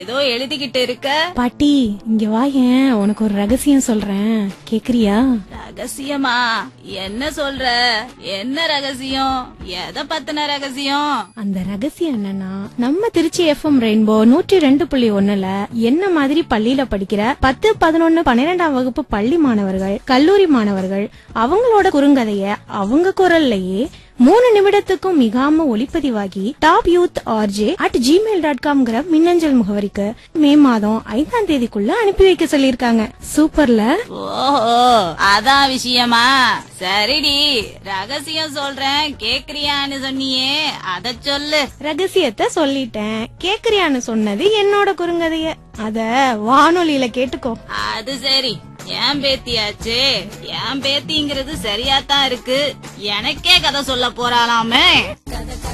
ஏதோ எழுதிக்கிட்டு இருக்க பாட்டி இங்க வாயேன் உனக்கு ஒரு ரகசியம் சொல்றேன் கேக்குறியா ரகசியமா என்ன சொல்ற என்ன ரகசியம் எதை பத்தின ரகசியம் அந்த ரகசியம் என்னன்னா நம்ம திருச்சி எஃப்எம் ரெயின்போ நூற்றி ரெண்டு புள்ளி ஒண்ணுல என்ன மாதிரி பள்ளியில படிக்கிற பத்து பதினொன்னு பன்னிரெண்டாம் வகுப்பு பள்ளி மாணவர்கள் கல்லூரி மாணவர்கள் அவங்களோட குறுங்கதைய அவங்க குரல்லையே மூணு நிமிடத்துக்கும் மிகாம ஒளிப்பதிவாகி top youth RJ at Gmail dot காம்ங்கிற மின்னஞ்சல் முகவரிக்கு மே மாதம் ஐந்தாம் தேதிக்குள்ள அனுப்பி வைக்க சொல்லிருக்காங்க சூப்பர்ல ஓஹோ அதான் விஷயமா சரிடி ரகசியம் சொல்றேன் கேக்குறியான்னு சொன்னியே அத சொல்லு ரகசியத்தை சொல்லிட்டேன் கேக்குறியான்னு சொன்னது என்னோட குறுங்கதைய அத வானொலியில கேட்டுக்கோ அது சரி ஏன் பேத்தியாச்சு ஏன் பேத்திங்கிறது சரியாத்தான் இருக்கு எனக்கே கதை சொல்ல போறாளாமே